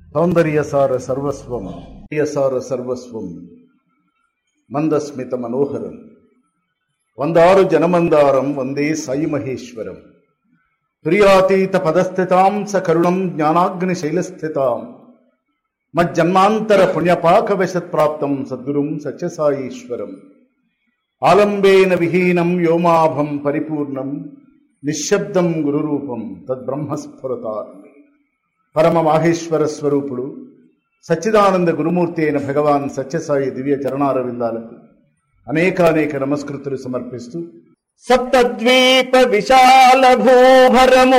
సౌందర్యసార సర్వస్వం యసార సర్వస్వం మందస్మిత మనోహరం వందారు జనమందారం వందే సాయి మహేశ్వరం ప్రియాతీత పదస్థితాం స కరుణం జ్ఞానాగ్ని శైలస్థితాం మజ్జన్మాంతర పుణ్యపాకవశత్ప్రాప్తం సద్గురుం సత్యసాయీశ్వరం ఆలంబేన విహీనం వ్యోమాభం పరిపూర్ణం నిశ్శబ్దం గురురూపం తద్బ్రహ్మస్ఫురతాన్ని పరమ మాహేశ్వర స్వరూపుడు సచ్చిదానంద గురుమూర్తి అయిన భగవాన్ సత్యసాయి దివ్య చరణారవిందాలకు అనేకానేక నమస్కృతులు సమర్పిస్తూ సప్తద్వీప విశాల భూభరము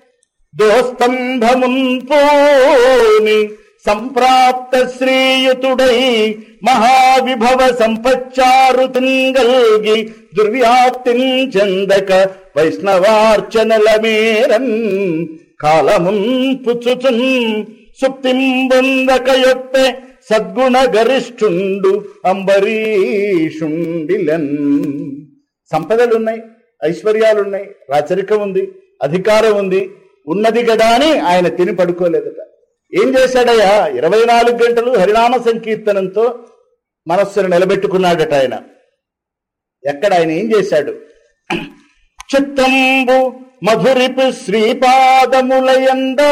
దోస్తంభమున్ పూని సంప్రాప్త శ్రీయుతుడై మహావిభవ సంపచ్చారు తింగల్గి దుర్వ్యాప్తిన్ చెందక వైష్ణవార్చనల మేరన్ కాలమున్ పుచ్చుచున్ సుప్తిం బొందక యొప్పే సద్గుణ గరిష్ఠుండు అంబరీషుండిలన్ సంపదలున్నాయి ఐశ్వర్యాలున్నాయి రాచరికం ఉంది అధికారం ఉంది ఉన్నది గడా అని ఆయన తిని పడుకోలేదట ఏం చేశాడయ్యా ఇరవై నాలుగు గంటలు హరినామ సంకీర్తనంతో మనస్సును నిలబెట్టుకున్నాడట ఆయన ఎక్కడ ఆయన ఏం చేశాడు చిత్తంబు మధురిపు శ్రీపాదములయందా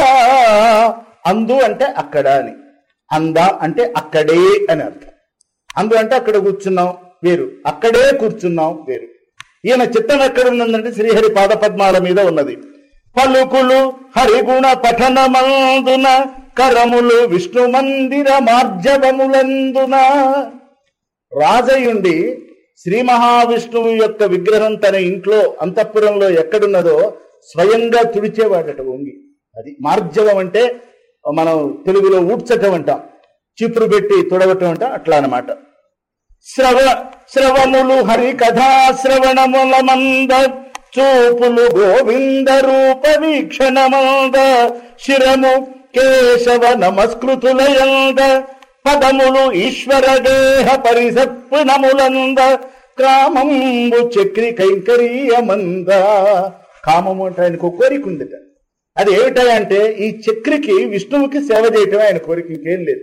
అందు అంటే అక్కడ అని అందా అంటే అక్కడే అని అర్థం అందు అంటే అక్కడ కూర్చున్నాం వేరు అక్కడే కూర్చున్నాం వేరు ఈయన చిత్తం ఎక్కడ ఉన్నదంటే శ్రీహరి పాదపద్మాల మీద ఉన్నది పలుకులు హరిగుణ పఠనమందున కరములు విష్ణు మందిర మార్జవములందున రాజయుండి శ్రీ మహావిష్ణువు యొక్క విగ్రహం తన ఇంట్లో అంతఃపురంలో ఎక్కడున్నదో స్వయంగా తుడిచేవాడట వంగి అది మార్జవం అంటే మనం తెలుగులో ఊడ్చటం అంటాం చిపురు పెట్టి తుడవటం అంటాం అట్లా అన్నమాట శ్రవ శ్రవములు హరి కథా శ్రవణముల మంద చూపులు గోవింద రూప వీక్షణమంద శిరము కేశవ నమస్కృతులయంద పదములు ఈశ్వర గేహ పరిసత్పునములంద కామంబు చక్రి కైంకరీయమంద కామము అంటే ఆయనకు కోరిక ఉందిట అది ఏమిటంటే ఈ చక్రికి విష్ణువుకి సేవ చేయటం ఆయన కోరిక ఇంకేం లేదు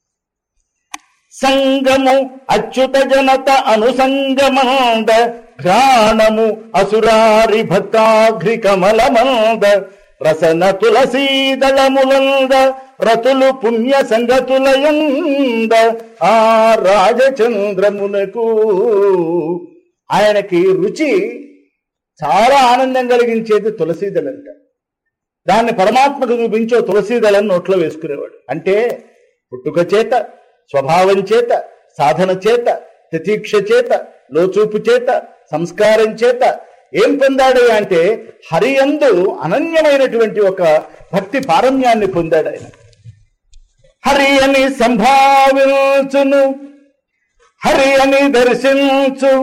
సంగము అచ్యుత జనత అనుసంగమంద ఘ్రాణము అసురారి భక్తాఘ్రి కమలమంద రసన తులసీదళములంద రతులు పుణ్య సంగతులయంద ఆ రాజచంద్రమునకు ఆయనకి రుచి చాలా ఆనందం కలిగించేది తులసీదళంట దాన్ని పరమాత్మకు చూపించో తులసీదళం నోట్లో వేసుకునేవాడు అంటే పుట్టుక చేత స్వభావం చేత సాధన చేత తితీక్ష చేత లోచూపు చేత సంస్కారం చేత ఏం పొందాడు అంటే హరియందు అనన్యమైనటువంటి ఒక భక్తి పారమ్యాన్ని పొందాడు ఆయన హరి అని సంభావించును హరి అని దర్శించు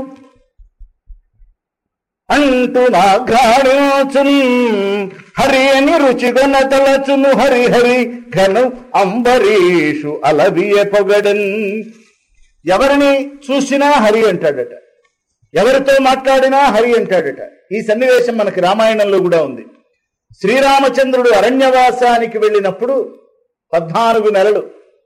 అంటూ నా ఘాణించును హరి అని రుచిగొన తలచును హరి హరి ఘను అంబరీషు అలవియ పొగడన్ ఎవరిని చూసినా హరి అంటాడట ఎవరితో మాట్లాడినా హరి అంటాడట ఈ సన్నివేశం మనకి రామాయణంలో కూడా ఉంది శ్రీరామచంద్రుడు అరణ్యవాసానికి వెళ్ళినప్పుడు పద్నాలుగు నెలలు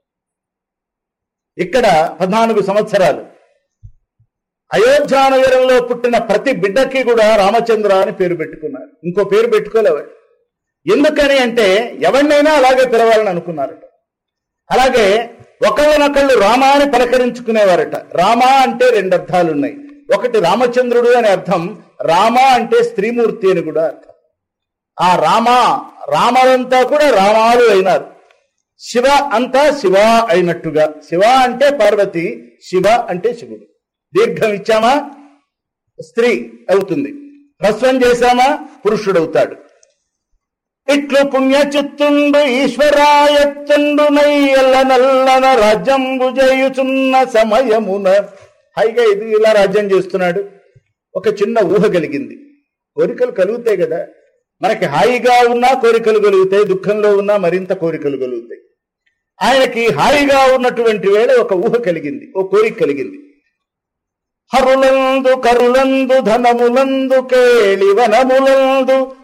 ఇక్కడ పద్నాలుగు సంవత్సరాలు అయోధ్యానగరంలో పుట్టిన ప్రతి బిడ్డకి కూడా రామచంద్ర అని పేరు పెట్టుకున్నారు ఇంకో పేరు పెట్టుకోలేవాడు ఎందుకని అంటే ఎవరినైనా అలాగే పిలవాలని అనుకున్నారట అలాగే ఒకరినొకళ్ళు రామ అని పలకరించుకునేవారట రామ అంటే రెండు అర్థాలు ఉన్నాయి ఒకటి రామచంద్రుడు అనే అర్థం రామ అంటే స్త్రీమూర్తి అని కూడా అర్థం ఆ రామ రామలంతా కూడా రామాలు అయినారు శివ అంతా శివ అయినట్టుగా శివ అంటే పార్వతి శివ అంటే శివుడు దీర్ఘం ఇచ్చామా స్త్రీ అవుతుంది హ్రస్వం చేశామా పురుషుడవుతాడు ఇట్లు పుణ్య చిత్తుండు ఈశ్వరాయత్తుండు నయ్యల్ల నల్లన రాజ్యంబు చేయుచున్న సమయమున హైగా ఇది ఇలా రాజ్యం చేస్తున్నాడు ఒక చిన్న ఊహ కలిగింది కోరికలు కలుగుతాయి కదా మనకి హాయిగా ఉన్నా కోరికలు కలుగుతాయి దుఃఖంలో ఉన్నా మరింత కోరికలు కలుగుతాయి ఆయనకి హాయిగా ఉన్నటువంటి వేళ ఒక ఊహ కలిగింది ఓ కోరిక కలిగింది హరులందు కరులందు ధనములందు కేళి వనములందు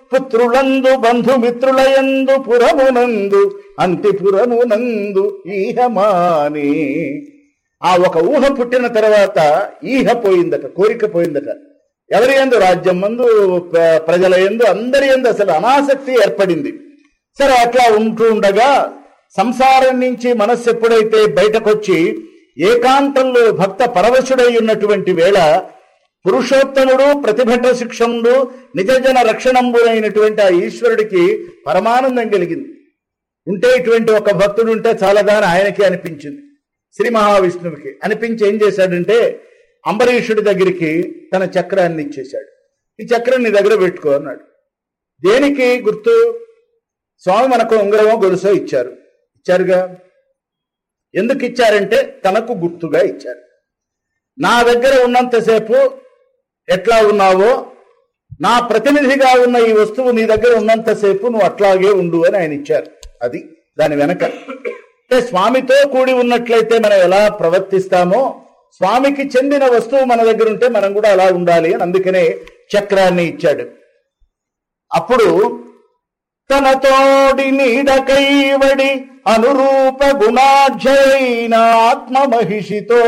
పుత్రులందు బంధుమిత్రులయందు పురమునందు అంతిపురమునందు ఈహమాని ఆ ఒక ఊహ పుట్టిన తర్వాత ఈహ పోయిందట కోరిక పోయిందట ఎవరి ఎందు రాజ్యం మందు ప్ర- ప్రజల ఎందు అందరి ఎందు అసలు అనాసక్తి ఏర్పడింది సరే అట్లా ఉంటూ ఉండగా సంసారం నుంచి మనస్సు ఎప్పుడైతే బయటకొచ్చి ఏకాంతంలో భక్త పరవశుడై ఉన్నటువంటి వేళ పురుషోత్తముడు ప్రతిభట శిక్షణుడు నిజజన రక్షణంబునైనటువంటి ఆ ఈశ్వరుడికి పరమానందం కలిగింది ఉంటే ఇటువంటి ఒక భక్తుడు ఉంటే చాలదా అని ఆయనకి అనిపించింది శ్రీ మహావిష్ణువుకి అనిపించి ఏం చేశాడంటే అంబరీషుడి దగ్గరికి తన చక్రాన్ని ఇచ్చేశాడు ఈ చక్రం నీ దగ్గర పెట్టుకో అన్నాడు దేనికి గుర్తు స్వామి మనకు ఉంగరమో గొలుసో ఇచ్చారు ఇచ్చారుగా ఎందుకు ఇచ్చారంటే తనకు గుర్తుగా ఇచ్చారు నా దగ్గర ఉన్నంతసేపు ఎట్లా ఉన్నావో నా ప్రతినిధిగా ఉన్న ఈ వస్తువు నీ దగ్గర ఉన్నంతసేపు నువ్వు అట్లాగే ఉండు అని ఆయన ఇచ్చారు అది దాని వెనక అంటే స్వామితో కూడి ఉన్నట్లయితే మనం ఎలా ప్రవర్తిస్తామో స్వామికి చెందిన వస్తువు మన దగ్గర ఉంటే మనం కూడా అలా ఉండాలి అని అందుకనే చక్రాన్ని ఇచ్చాడు అప్పుడు తన తోడి నీడ కైవడి అనురూప గుణాఢ్యైన ఆత్మ మహిషితో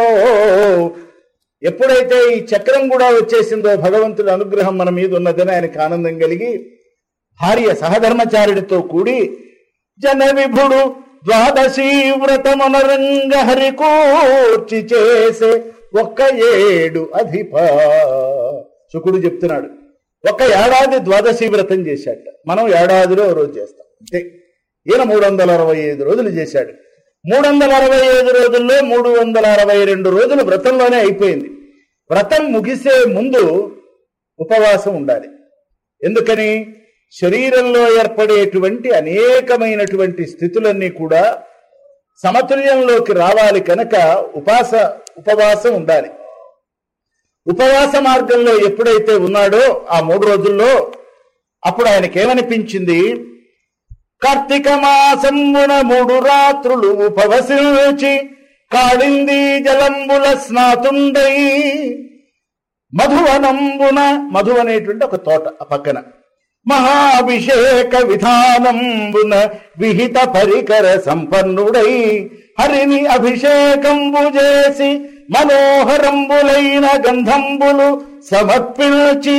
ఎప్పుడైతే ఈ చక్రం కూడా వచ్చేసిందో భగవంతుడి అనుగ్రహం మన మీద ఉన్నదని ఆయనకు ఆనందం కలిగి భార్య సహధర్మచారుడితో కూడి జన విభుడు ద్వాదశీ వ్రతమునరంగ హరికూర్చి చేసే ఒక్క ఏడు అధిప శుకుడు చెప్తున్నాడు ఒక ఏడాది ద్వాదశి వ్రతం చేశాడు మనం ఏడాదిలో ఓ రోజు చేస్తాం అంతే ఈయన మూడు వందల అరవై ఐదు రోజులు చేశాడు మూడు వందల అరవై ఐదు రోజుల్లో మూడు వందల అరవై రెండు రోజులు వ్రతంలోనే అయిపోయింది వ్రతం ముగిసే ముందు ఉపవాసం ఉండాలి ఎందుకని శరీరంలో ఏర్పడేటువంటి అనేకమైనటువంటి స్థితులన్నీ కూడా సమతుల్యంలోకి రావాలి కనుక ఉపాస ఉపవాసం ఉండాలి ఉపవాస మార్గంలో ఎప్పుడైతే ఉన్నాడో ఆ మూడు రోజుల్లో అప్పుడు ఆయనకి ఏమనిపించింది కార్తీక మాసంబున మూడు రాత్రులు ఉపవసించి కాళింది జలంబుల స్నాతుండై మధువనంబున మధు అనేటువంటి ఒక తోట ఆ పక్కన మహాభిషేక విధానంబున విహిత పరికర సంపన్నుడై హరిని అభిషేకంబు చేసి మనోహరంబులైన గంధంబులు సమర్పించి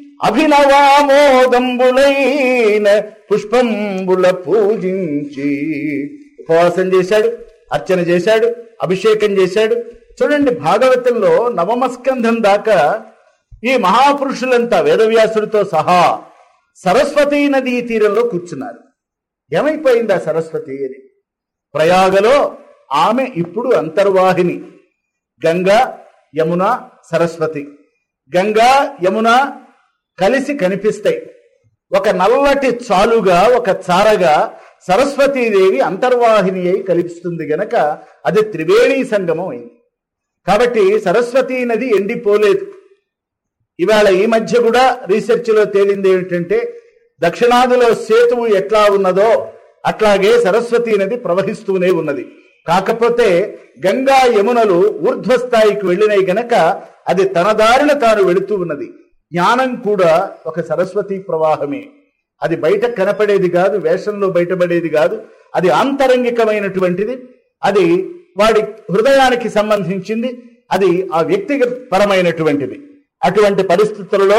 అభినవామోదంబులైన పుష్పంబుల పూజించి ఉపవాసం చేశాడు అర్చన చేశాడు అభిషేకం చేశాడు చూడండి భాగవతంలో నవమస్కంధం దాకా ఈ మహాపురుషులంతా వేదవ్యాసుడితో సహా సరస్వతీ నదీ తీరంలో కూర్చున్నారు ఏమైపోయింది ఆ సరస్వతి అని ప్రయాగలో ఆమె ఇప్పుడు అంతర్వాహిని గంగా యమున సరస్వతి గంగా యమున కలిసి కనిపిస్తాయి ఒక నల్లటి చాలుగా ఒక చారగా సరస్వతీదేవి అంతర్వాహిని అయి కనిపిస్తుంది గనక అది త్రివేణీ సంగమం అయింది కాబట్టి సరస్వతీ నది ఎండిపోలేదు ఇవాళ ఈ మధ్య కూడా రీసెర్చ్ లో తేలింది ఏమిటంటే దక్షిణాదిలో సేతువు ఎట్లా ఉన్నదో అట్లాగే సరస్వతీ నది ప్రవహిస్తూనే ఉన్నది కాకపోతే గంగా యమునలు ఊర్ధ్వస్థాయికి వెళ్ళినాయి గనక అది తన దారిన తాను వెళుతూ ఉన్నది జ్ఞానం కూడా ఒక సరస్వతి ప్రవాహమే అది బయట కనపడేది కాదు వేషంలో బయటపడేది కాదు అది ఆంతరంగికమైనటువంటిది అది వాడి హృదయానికి సంబంధించింది అది ఆ వ్యక్తిగత పరమైనటువంటిది అటువంటి పరిస్థితులలో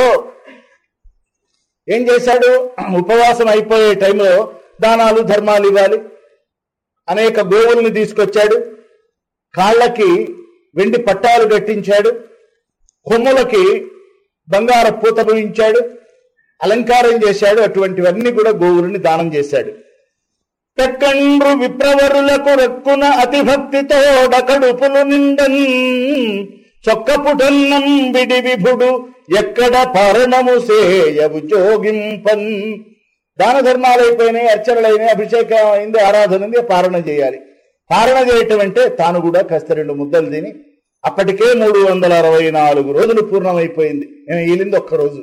ఏం చేశాడు ఉపవాసం అయిపోయే టైంలో దానాలు ధర్మాలు ఇవ్వాలి అనేక గోవుల్ని తీసుకొచ్చాడు కాళ్ళకి వెండి పట్టాలు కట్టించాడు కొమ్ములకి బంగార పూత పూయించాడు అలంకారం చేశాడు అటువంటివన్నీ కూడా గోవులని దానం చేశాడు పెక్కండ్రు విప్రవరులకు రెక్కున అతి భక్తితో కడుపులు నిండన్ చొక్కపుటన్నం విడి విభుడు ఎక్కడ పరణము సేయవు జోగింపన్ దాన ధర్మాలు అయిపోయినాయి అర్చనలైనాయి అభిషేకం అయింది ఆరాధన ఉంది పారణ చేయాలి పారణ చేయటం అంటే తాను కూడా కాస్త రెండు ముద్దలు తిని అప్పటికే మూడు వందల అరవై నాలుగు రోజులు పూర్ణమైపోయింది నేను ఈలింది ఒక్క రోజు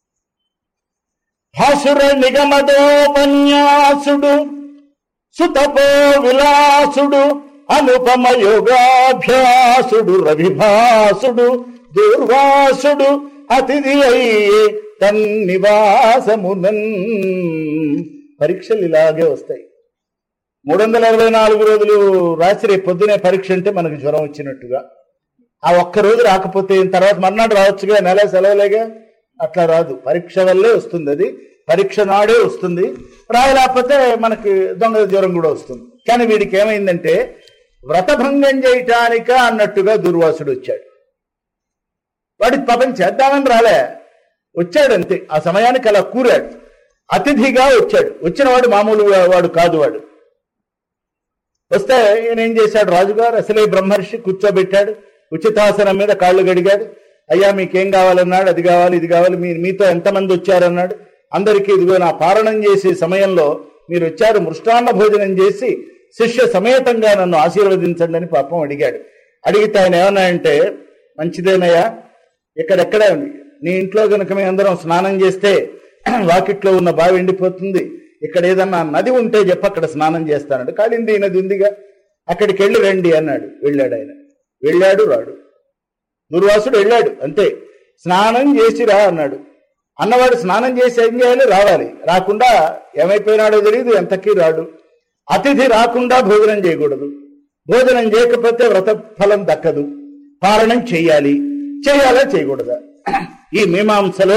భాసుర నిగమదోపన్యాసుడు సుతపో విలాసుడు అనుపమ యోగాభ్యాసుడు రవిభాసుడు దూర్వాసుడు అతిథి అయ్యే తన్నివాసమునన్ పరీక్షలు ఇలాగే వస్తాయి మూడు వందల అరవై నాలుగు రోజులు రాసి రేపు పొద్దునే పరీక్ష అంటే మనకు జ్వరం వచ్చినట్టుగా ఆ ఒక్క రోజు రాకపోతే తర్వాత మర్నాడు రావచ్చుగా నెల సెలవులేగా అట్లా రాదు పరీక్ష వల్లే వస్తుంది అది పరీక్ష నాడే వస్తుంది రాయలేకపోతే మనకి దొంగ జ్వరం కూడా వస్తుంది కానీ వీడికి ఏమైందంటే వ్రతభంగం చేయటానిక అన్నట్టుగా దుర్వాసుడు వచ్చాడు వాడికి పాపం చేద్దామని రాలే వచ్చాడు అంతే ఆ సమయానికి అలా కూరాడు అతిథిగా వచ్చాడు వచ్చిన వాడు మామూలు వాడు కాదు వాడు వస్తే ఈయన ఏం చేశాడు రాజుగారు అసలే బ్రహ్మర్షి కూర్చోబెట్టాడు ఉచితాసనం మీద కాళ్ళు గడిగాడు అయ్యా మీకేం కావాలన్నాడు అది కావాలి ఇది కావాలి మీ మీతో ఎంతమంది వచ్చారన్నాడు అందరికీ ఇదిగో నా పారణం చేసే సమయంలో మీరు వచ్చారు మృష్టాన్న భోజనం చేసి శిష్య సమేతంగా నన్ను ఆశీర్వదించండి అని పాపం అడిగాడు అడిగితే ఆయన ఏమన్నాయంటే మంచిదేనయ్యా ఇక్కడెక్కడ నీ ఇంట్లో కనుక మేము అందరం స్నానం చేస్తే వాకిట్లో ఉన్న బావి ఎండిపోతుంది ఇక్కడ ఏదన్నా నది ఉంటే చెప్పు అక్కడ స్నానం చేస్తానంటే కాళింది నది ఉందిగా అక్కడికి వెళ్ళి రండి అన్నాడు వెళ్ళాడు ఆయన వెళ్ళాడు రాడు దుర్వాసుడు వెళ్ళాడు అంతే స్నానం చేసి రా అన్నాడు అన్నవాడు స్నానం చేసి ఏం చేయాలి రావాలి రాకుండా ఏమైపోయినాడో తెలియదు ఎంతకీ రాడు అతిథి రాకుండా భోజనం చేయకూడదు భోజనం చేయకపోతే వ్రత ఫలం దక్కదు పారణం చెయ్యాలి చేయాలా చేయకూడదా ఈ మీమాంసలో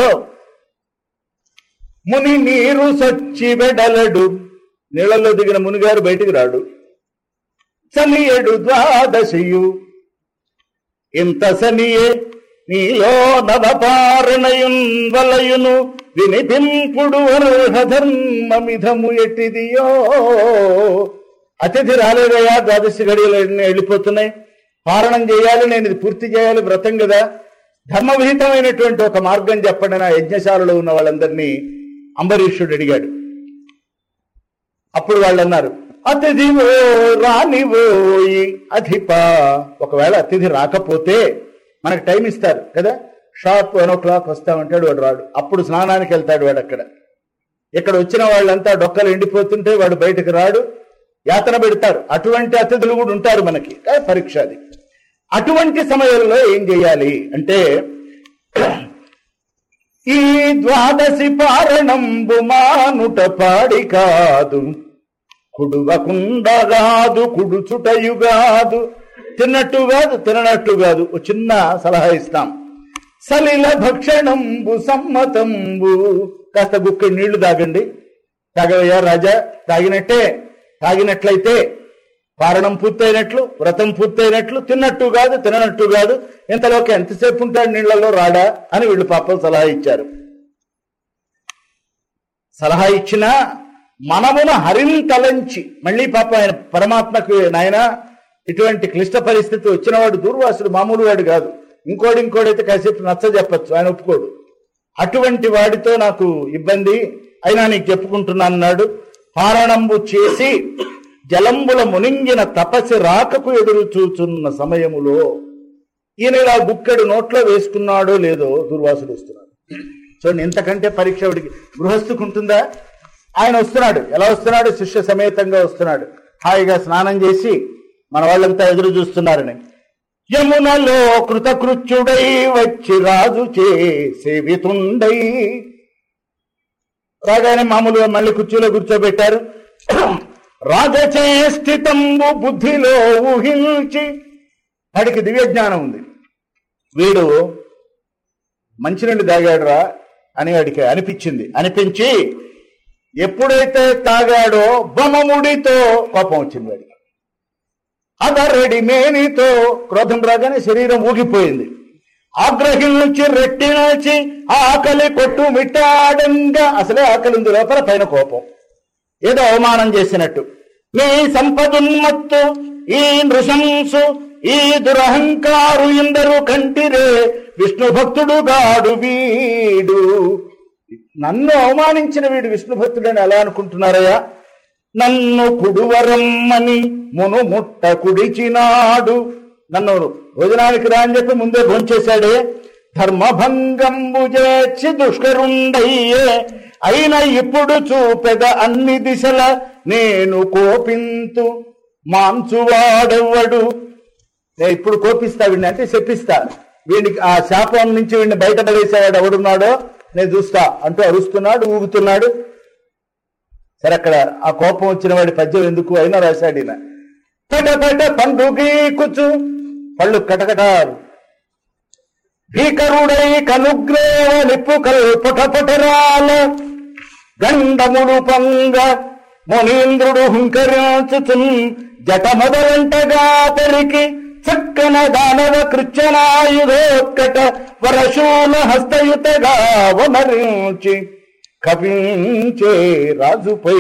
ముని నీరు సచ్చి వెడలడు నీళ్ళలో దిగిన మునిగారు బయటికి రాడు సనియడు ద్వాదశయు ఇంత సనియే నీలో నవపారణయున్ వలయును వినిపింపుడు ధర్మమిధము ఎట్టిదియో అతిథి రాలేదయ్యా ద్వాదశి గడియలు ఎన్ని వెళ్ళిపోతున్నాయి పారణం చేయాలి నేను ఇది పూర్తి చేయాలి వ్రతం కదా ధర్మవిహితమైనటువంటి ఒక మార్గం చెప్పండి నా యజ్ఞశాలలో ఉన్న వాళ్ళందరినీ అంబరీషుడు అడిగాడు అప్పుడు వాళ్ళు అన్నారు అతిథివో రానివోయి అధిప ఒకవేళ అతిథి రాకపోతే మనకు టైం ఇస్తారు కదా షార్ప్ వన్ ఓ క్లాక్ వస్తామంటాడు వాడు రాడు అప్పుడు స్నానానికి వెళ్తాడు వాడు అక్కడ ఇక్కడ వచ్చిన వాళ్ళంతా డొక్కలు ఎండిపోతుంటే వాడు బయటకు రాడు యాతన పెడతారు అటువంటి అతిథులు కూడా ఉంటారు మనకి కానీ పరీక్ష అది అటువంటి సమయంలో ఏం చేయాలి అంటే ఈ ద్వాదశి పారణంబు మానుట పాడి కాదు కుడువకుండగాదు కుడుచుటయుగాదు తిన్నట్టు కాదు తిననట్టు కాదు ఓ చిన్న సలహా ఇస్తాం సలిల భక్షణంబు సమ్మతంబు కాస్త గుక్క నీళ్లు తాగండి తాగవయ్యా రాజా తాగినట్టే తాగినట్లయితే పారణం పూర్తయినట్లు వ్రతం పూర్తయినట్లు తిన్నట్టు కాదు తిననట్టు కాదు ఇంతలోకి ఎంతసేపు ఉంటాడు నీళ్లలో రాడా అని వీళ్ళు పాపం సలహా ఇచ్చారు సలహా ఇచ్చినా మనమున హరిని తలంచి మళ్ళీ పాప ఆయన పరమాత్మకు నాయన ఇటువంటి క్లిష్ట పరిస్థితి వచ్చినవాడు దూర్వాసుడు మామూలు వాడు కాదు ఇంకోటి ఇంకోడైతే కాసేపు నచ్చ చెప్పచ్చు ఆయన ఒప్పుకోడు అటువంటి వాడితో నాకు ఇబ్బంది అయినా నీకు చెప్పుకుంటున్నాను అన్నాడు పారణంబు చేసి జలంబుల మునింగిన తపసి రాకకు ఎదురు చూచున్న సమయములో ఈయన ఇలా గుక్కెడు నోట్లో వేసుకున్నాడో లేదో దుర్వాసుడు వస్తున్నాడు చూడండి ఇంతకంటే పరీక్ష వాడికి గృహస్థుకు ఉంటుందా ఆయన వస్తున్నాడు ఎలా వస్తున్నాడు శిష్య సమేతంగా వస్తున్నాడు హాయిగా స్నానం చేసి మన వాళ్ళంతా ఎదురు చూస్తున్నారని యమునలో కృతకృత్యుడై వచ్చి రాజు చే సేవితుండై రాగానే మామూలుగా మళ్ళీ కుర్చీలో కూర్చోబెట్టారు రాజచేష్టితంబు బుద్ధిలో ఊహించి వాడికి దివ్య జ్ఞానం ఉంది వీడు మంచినీళ్ళు తాగాడురా అని వాడికి అనిపించింది అనిపించి ఎప్పుడైతే తాగాడో బొమ్మముడితో కోపం వచ్చింది వాడికి అదరడి మేనితో క్రోధం రాగానే శరీరం ఊగిపోయింది ఆగ్రహించి రెట్టినచి ఆకలి కొట్టు మిట్టాడంగా అసలే ఆకలి ఉంది లోపల పైన కోపం ఏదో అవమానం చేసినట్టు నీ సంపదున్మత్తు ఈ నృశంసు ఈ దురహంకారు ఇందరు కంటిరే విష్ణు భక్తుడు గాడు వీడు నన్ను అవమానించిన వీడు విష్ణు భక్తుడని ఎలా అనుకుంటున్నారయ్యా నన్ను కుడువరమ్మని మును ముట్ట కుడిచినాడు నన్ను భోజనానికి రా అని చెప్పి ముందే భోంచేశాడే ధర్మభంగంబు చేర్చి దుష్కరుండయ్యే అయినా ఇప్పుడు చూపెద అన్ని దిశల నేను కోపింతు మాంచువాడెవ్వడు నేను ఇప్పుడు కోపిస్తా వీడిని అంటే చెప్పిస్తా వీడికి ఆ శాపం నుంచి వీడిని బయట పడేసేవాడు ఎవడున్నాడో నేను చూస్తా అంటూ అరుస్తున్నాడు ఊగుతున్నాడు సరే అక్కడ ఆ కోపం వచ్చిన వాడి పద్యం ఎందుకు అయినా రాశాడు ఈయన పట పట పండుగీ కుచ్చు పళ్ళు కటకటారు భీకరుడై కనుగ్రేవ నిప్పు కల్పుట పుటరాల గండముడు పొంగ మునీంద్రుడు హుంకరించుచున్ జట మొదలంటగా పెరికి చక్కన దానవ కృత్యనాయుధోత్కట వరశూల హస్తయుతగా వనరించి కపించే రాజుపై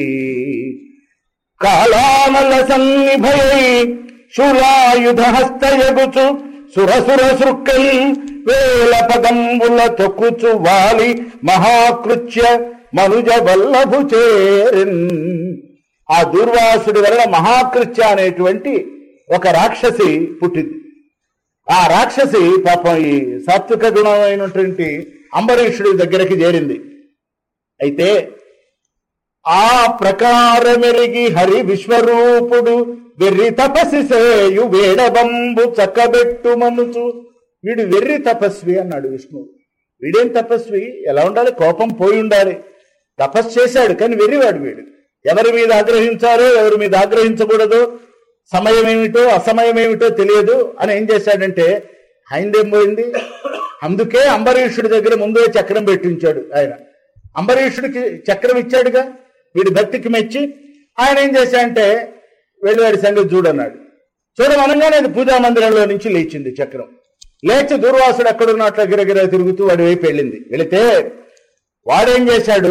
కాళానల సన్నిభయై శూలాయుధ హస్తయగుచు సురసుర సృక్కై వేల పదంబుల తొక్కుచు వాలి మహాకృత్య మనుజ వల్లభు చేరిన్ ఆ దుర్వాసుడి వలన మహాకృత్య అనేటువంటి ఒక రాక్షసి పుట్టింది ఆ రాక్షసి పాపం ఈ సాత్విక గుణమైనటువంటి అంబరీషుడి దగ్గరికి చేరింది అయితే ఆ ప్రకారమెరిగి హరి విశ్వరూపుడు వెర్రి తపస్సి సేయు వేడబంబు చక్కబెట్టు మనుచు వీడు వెర్రి తపస్వి అన్నాడు విష్ణువు వీడేం తపస్వి ఎలా ఉండాలి కోపం పోయి ఉండాలి తపస్సు చేశాడు కానీ వెర్రివాడు వీడు ఎవరి మీద ఆగ్రహించారో ఎవరి మీద ఆగ్రహించకూడదు సమయం ఏమిటో అసమయం ఏమిటో తెలియదు అని ఏం చేశాడంటే ఆయనదేం పోయింది అందుకే అంబరీషుడి దగ్గర ముందే చక్రం పెట్టించాడు ఆయన అంబరీషుడికి చక్రం ఇచ్చాడుగా వీడి భక్తికి మెచ్చి ఆయన ఏం చేశాడంటే వెళ్ళి వాడి సంగతి చూడన్నాడు చూడమనగానే అది పూజా మందిరంలో నుంచి లేచింది చక్రం లేచి దూర్వాసుడు ఎక్కడున్నట్లు గిరగిర తిరుగుతూ వాడి వైపు వెళ్ళింది వెళితే వాడేం చేశాడు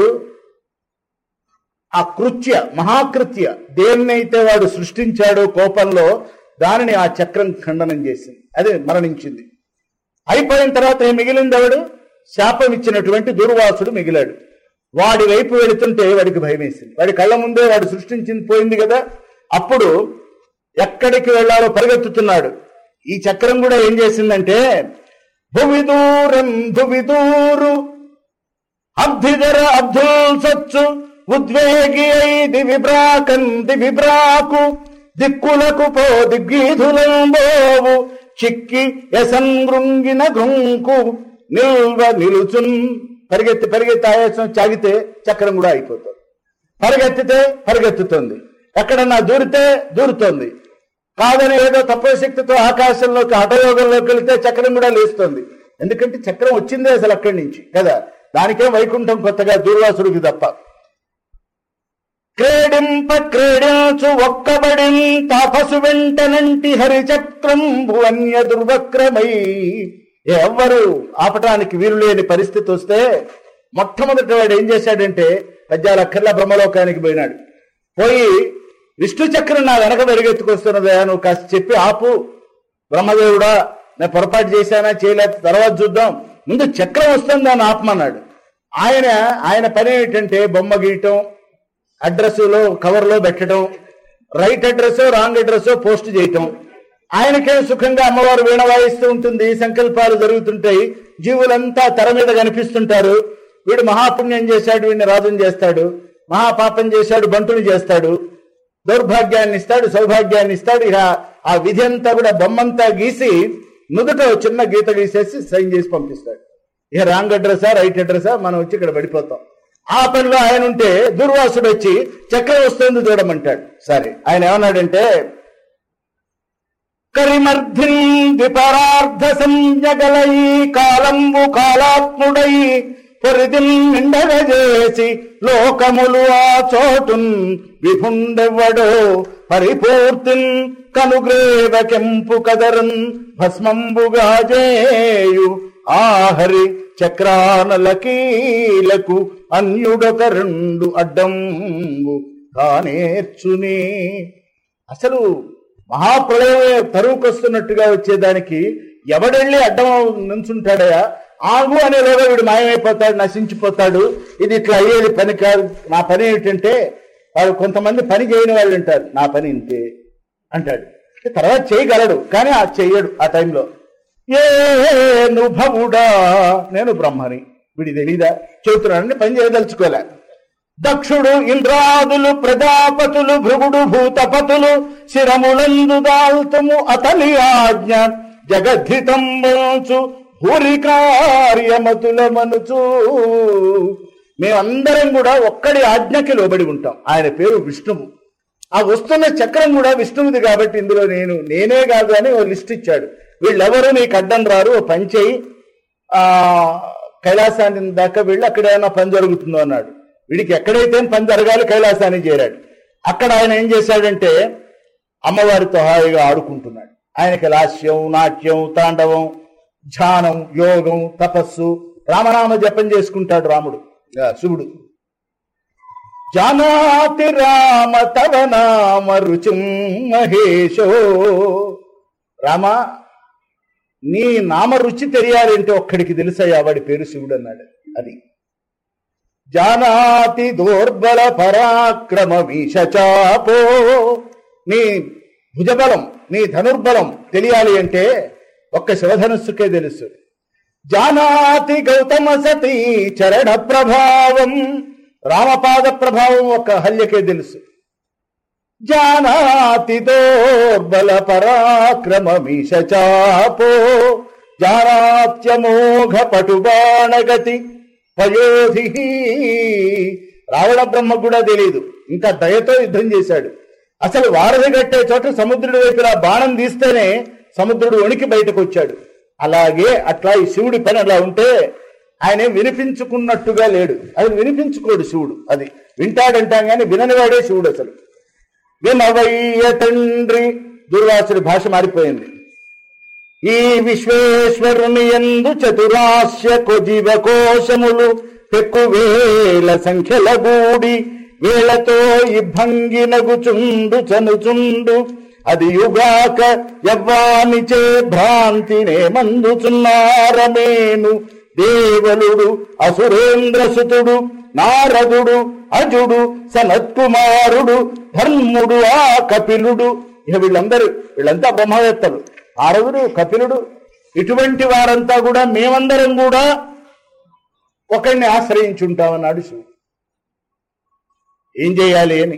ఆ కృత్య మహాకృత్య దేన్నైతే వాడు సృష్టించాడో కోపంలో దానిని ఆ చక్రం ఖండనం చేసింది అదే మరణించింది అయిపోయిన తర్వాత ఏం మిగిలింది ఎవడు శాపం ఇచ్చినటువంటి దుర్వాసుడు మిగిలాడు వాడి వైపు వెళుతుంటే వాడికి భయం వేసింది వాడి కళ్ళ ముందే వాడు సృష్టించింది పోయింది కదా అప్పుడు ఎక్కడికి వెళ్ళాలో పరిగెత్తుతున్నాడు ఈ చక్రం కూడా ఏం చేసిందంటే భువి దూరం భువి దూరు అబ్ధిధర అబ్దుల్ సచ్చు ఉద్వేగి అయి దివిబ్రాకన్ దివిబ్రాకు దిక్కులకు పో దిగ్గీధులంబోవు చిక్కి ఎసంగృంగిన గృంకు నిల్వ నిలుచున్ పరిగెత్తి పరిగెత్తి ఆయాసం చాగితే చక్రం కూడా అయిపోతుంది పరిగెత్తితే పరిగెత్తుతుంది ఎక్కడన్నా దూరితే దూరుతోంది కాదని ఏదో తత్వశక్తితో ఆకాశంలోకి హఠయోగంలోకి వెళితే చక్రం కూడా లేస్తుంది ఎందుకంటే చక్రం వచ్చిందే అసలు అక్కడి నుంచి కదా దానికే వైకుంఠం కొత్తగా దూర్వాసుడికి తప్ప క్రీడింప క్రీడించు ఒక్కబడి తాపసు వెంటనంటి హరిచక్రంబు అన్య దుర్వక్రమై ఎవ్వరు ఆపటానికి వీలు లేని పరిస్థితి వస్తే మొట్టమొదటి వాడు ఏం చేశాడంటే పద్యాల అక్కర్ల బ్రహ్మలోకానికి పోయినాడు పోయి విష్ణు చక్రం నా వెనక వెరుగెత్తుకొస్తున్నదా నువ్వు కాస్త చెప్పి ఆపు బ్రహ్మదేవుడా నేను పొరపాటు చేశానా చేయలేదు తర్వాత చూద్దాం ముందు చక్రం వస్తుంది అని ఆపమన్నాడు ఆయన ఆయన పని ఏంటంటే బొమ్మ గీయటం అడ్రస్లో కవర్లో పెట్టడం right address wrong address post చేయటం ఆయనకే సుఖంగా అమ్మవారు వీణ వాయిస్తూ ఉంటుంది సంకల్పాలు జరుగుతుంటాయి జీవులంతా తెర మీద కనిపిస్తుంటారు వీడు మహాపుణ్యం చేశాడు వీడిని రాజుని చేస్తాడు మహాపాపం చేశాడు బంటుని చేస్తాడు దౌర్భాగ్యాన్ని ఇస్తాడు సౌభాగ్యాన్ని ఇస్తాడు ఇక ఆ విధి అంతా కూడా బొమ్మంతా గీసి నుదుట ఓ చిన్న గీత గీసేసి సైన్ చేసి పంపిస్తాడు ఇక రాంగ్ అడ్రసా రైట్ అడ్రసా మనం వచ్చి ఇక్కడ పడిపోతాం ఆ పనిలో ఆయన ఉంటే దుర్వాసుడు వచ్చి చక్రం వస్తుంది చూడమంటాడు సరే ఆయన ఏమన్నాడంటే కరిమర్ధిన్ ద్విపరార్థ సంజ్ఞగలై కాలంబు కాలాత్ముడై పొరిదిన్ నిండగజేసి లోకములు ఆ చోటున్ విభుండెవ్వడో పరిపూర్తిన్ కనుగ్రేవ కెంపు కదరన్ భస్మంబుగా జేయు ఆహరి చక్రానలకీలకు అన్యుడొక రెండు అడ్డంబు కానేర్చుని అసలు మహాప్రళయమే తరువుకొస్తున్నట్టుగా వచ్చేదానికి ఎవడెళ్ళి అడ్డం నుంచుంటాడయా ఆగు అనేలోగా వీడు మాయమైపోతాడు నశించిపోతాడు ఇది ఇట్లా అయ్యేది పని కాదు నా పని ఏమిటంటే వాడు కొంతమంది పని చేయని వాళ్ళు ఉంటారు నా పని ఇంతే అంటాడు తర్వాత చేయగలడు కానీ ఆ చెయ్యడు ఆ టైంలో ఏ నుభవుడా నేను బ్రహ్మని వీడి తెలీదా చెబుతున్నాడని పని చేయదలుచుకోలే దక్షుడు ఇంద్రాదులు ప్రజాపతులు భృగుడు భూతపతులు శిరములందు దాల్తము అతని ఆజ్ఞ జగద్ధితం వంచు భూరి కార్యమతుల మనుచు మేమందరం కూడా ఒక్కడి ఆజ్ఞకి లోబడి ఉంటాం ఆయన పేరు విష్ణువు ఆ వస్తున్న చక్రం కూడా విష్ణువుది కాబట్టి ఇందులో నేను నేనే కాదు అని ఓ లిస్ట్ ఇచ్చాడు వీళ్ళెవరు నీకు అడ్డం రారు ఓ పని చేయి ఆ కైలాసాన్ని దాకా వెళ్ళి అక్కడ ఏమైనా పని జరుగుతుందో అన్నాడు వీడికి ఎక్కడైతే పని జరగాలి కైలాసానికి చేరాడు అక్కడ ఆయన ఏం చేశాడంటే అమ్మవారితో హాయిగా ఆడుకుంటున్నాడు ఆయనకి లాస్యం నాట్యం తాండవం ధ్యానం యోగం తపస్సు రామనామ జపం చేసుకుంటాడు రాముడు ఆ, శివుడు జానాతి రామ తవ నామ రుచిం మహేశో రామ నీ నామ రుచి తెలియాలంటే ఒక్కడికి తెలుసయ్యా వాడి పేరు శివుడు అన్నాడు అది జానాతి దోర్బల పరాక్రమ చాపో నీ భుజబలం నీ ధనుర్బలం తెలియాలి అంటే ఒక్క శివధనుస్సుకే తెలుసు జానాతి గౌతమ సతీ చరణ ప్రభావం రామపాద ప్రభావం ఒక హల్యకే తెలుసు జానాతి దోర్బల పరాక్రమమీశ చాపో జానాత్యమోఘ పటుబాణగతి పయోధి రావణ బ్రహ్మ కూడా తెలియదు ఇంకా దయతో యుద్ధం చేశాడు అసలు వారధి కట్టే చోట సముద్రుడి వైపులా బాణం తీస్తేనే సముద్రుడు వణికి బయటకు వచ్చాడు అలాగే అట్లా ఈ శివుడి పని అలా ఉంటే ఆయన వినిపించుకున్నట్టుగా లేడు అది వినిపించుకోడు శివుడు అది వింటాడంటాం కానీ విననివాడే శివుడు అసలు వినవయ్య తండ్రి దుర్వాసుడి భాష మారిపోయింది ఈ విశ్వేశ్వరుని ఎందు చతురాస్య కొజీవ కోశములు పెక్కు వేల సంఖ్యల గూడి వేళతో ఇబ్బంగినగుచుండు చనుచుండు అది యుగాక యవ్వానిచే భ్రాంతినే మందుచున్నారమేను దేవలుడు అసురేంద్రసుతుడు నారదుడు అజుడు సనత్కుమారుడు ధర్ముడు ఆ కపిలుడు ఇక వీళ్ళందరూ వీళ్ళంతా బ్రహ్మవేత్తలు ఆరవుడు కపిలుడు ఇటువంటి వారంతా కూడా మేమందరం కూడా ఒకరిని ఆశ్రయించుంటామన్నాడు శివుడు ఏం చేయాలి అని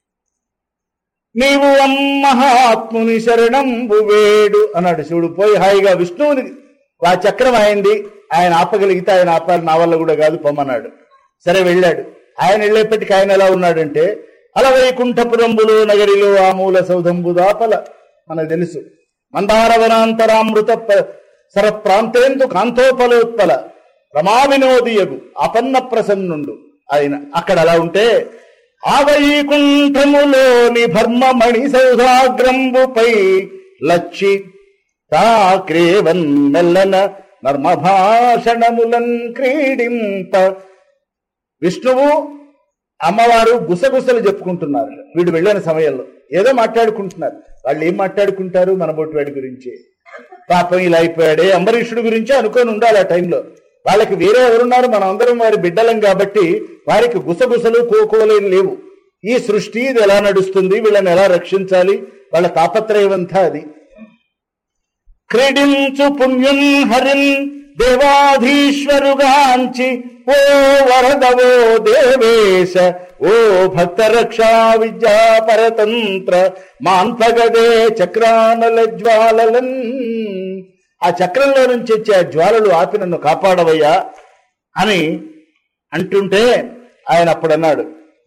నీవు అమ్మహాత్ముని శరణంబు వేడు అన్నాడు శివుడు పోయి హాయిగా విష్ణువుని ఆ చక్రం అయింది ఆయన ఆపగలిగితే ఆయన ఆపాలి నా వల్ల కూడా కాదు పొమ్మన్నాడు సరే వెళ్ళాడు ఆయన వెళ్ళేప్పటికి ఆయన ఎలా ఉన్నాడంటే అలవైకుంఠపురంబులు నగరిలో ఆ మూల సౌధంబు దాపల మనకు తెలుసు మందారవనాంతరామృత ప- సర ప్రాంతేందు కాంతోపలోత్పల రమా వినోదియగు అపన్న ప్రసన్నుండు ఆయన అక్కడ అలా ఉంటే ఆ వైకుంఠములోని భర్మమణి సౌధాగ్రంబుపై లచ్చి తాక్రేవన్ మెల్లన నర్మభాషణములన్ క్రీడింప విష్ణువు అమ్మవారు గుసగుసలు చెప్పుకుంటున్నారు వీడు వెళ్ళిన సమయంలో ఏదో మాట్లాడుకుంటున్నారు వాళ్ళు ఏం మాట్లాడుకుంటారు మన బొట్టువాడి గురించి పాపం ఇలా అయిపోయాడే అంబరీషుడి గురించి అనుకొని ఉండాలి ఆ టైంలో వాళ్ళకి వేరే ఎవరున్నారు మనం అందరం వారి బిడ్డలం కాబట్టి వారికి గుసగుసలు కోకోలేం లేవు ఈ సృష్టి ఇది ఎలా నడుస్తుంది వీళ్ళని ఎలా రక్షించాలి వాళ్ళ తాపత్రయం అంతా అది క్రీడించు పుణ్యం హరిన్ దేవాధీశ్వరుగాంచి ఓ వరదవో దేవేశ ఓ భక్త రక్షా విద్యా పరతంత్ర మాన్పగదే చక్రానల జ్వాలలన్ ఆ చక్రంలో నుంచి వచ్చే ఆ జ్వాలలు ఆపి నన్ను కాపాడవయ్యా అని అంటుంటే ఆయన అప్పుడు అన్నాడు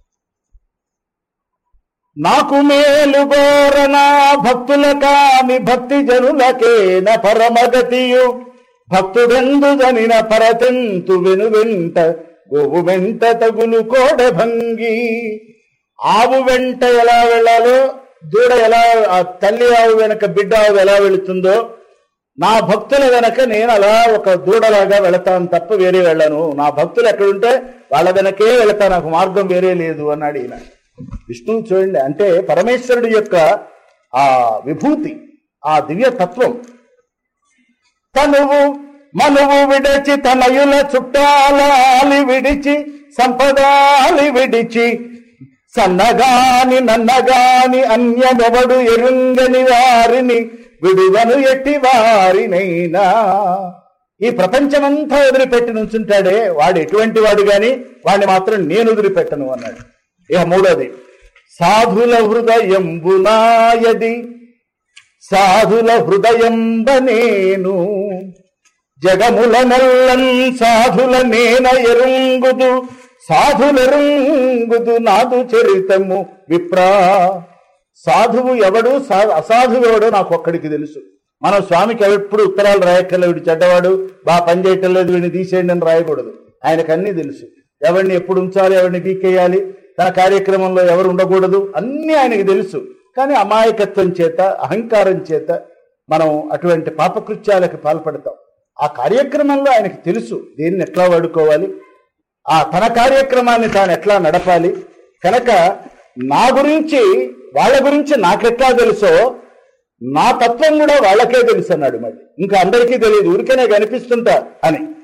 నాకు మేలు గోరనా భక్తుల కాని భక్తి జనులకేన పరమగతియు భక్తుడెందు జనిన పరతెంతు వెను వెంట గోవు వెంట తగులు కోడ భంగి ఆవు వెంట ఎలా వెళ్ళాలో దూడ ఎలా ఆ తల్లి ఆవు వెనక బిడ్డ ఆవు ఎలా వెళుతుందో నా భక్తుల వెనక నేను అలా ఒక దూడలాగా వెళతాను తప్ప వేరే వెళ్ళను నా భక్తులు ఎక్కడుంటే వాళ్ళ వెనకే వెళతా నాకు మార్గం వేరే లేదు అన్నాడు ఈయన విష్ణువు చూడండి అంటే పరమేశ్వరుడి యొక్క ఆ విభూతి ఆ దివ్య తత్వం తనువు మనువు విడచి తనయుల చుట్టాలాలి విడిచి సంపదాలి విడిచి సన్నగాని నన్నగాని అన్యమెవడు ఎరుంగని వారిని విడువను ఎట్టి వారినైనా ఈ ప్రపంచమంతా వదిలిపెట్టి నుంచుంటాడే వాడు ఎటువంటి వాడు గాని వాడిని మాత్రం నేను వదిలిపెట్టను అన్నాడు ఇక మూడోది సాధుల హృదయంబునాయది సాధుల హృదయంబ నేను జగముల నెల్లన్ సాధుల నేన ఎరుంగుదు సాధులెరుంగుదు నాదు చరితము విప్రా సాధువు ఎవడు సా- అసాధువు ఎవడో నాకు ఒక్కడికి తెలుసు మనం స్వామికి ఎప్పుడు ఉత్తరాలు రాయక్కర్లేదు వీడు చెడ్డవాడు బాగా పని చేయటం లేదు వీడిని తీసేయండి అని రాయకూడదు ఆయనకు అన్నీ తెలుసు ఎవరిని ఎప్పుడు ఉంచాలి ఎవరిని పీకేయాలి తన కార్యక్రమంలో ఎవరు ఉండకూడదు అన్నీ ఆయనకి తెలుసు కానీ అమాయకత్వం చేత అహంకారం చేత మనం అటువంటి పాపకృత్యాలకు పాల్పడతాం ఆ కార్యక్రమంలో ఆయనకి తెలుసు దేన్ని ఎట్లా వాడుకోవాలి ఆ తన కార్యక్రమాన్ని తాను ఎట్లా నడపాలి కనుక నా గురించి వాళ్ళ గురించి నాకెట్లా తెలుసో నా తత్వం కూడా వాళ్ళకే తెలుసు అన్నాడు మళ్ళీ ఇంకా అందరికీ తెలియదు ఊరికనే కనిపిస్తుంటా అని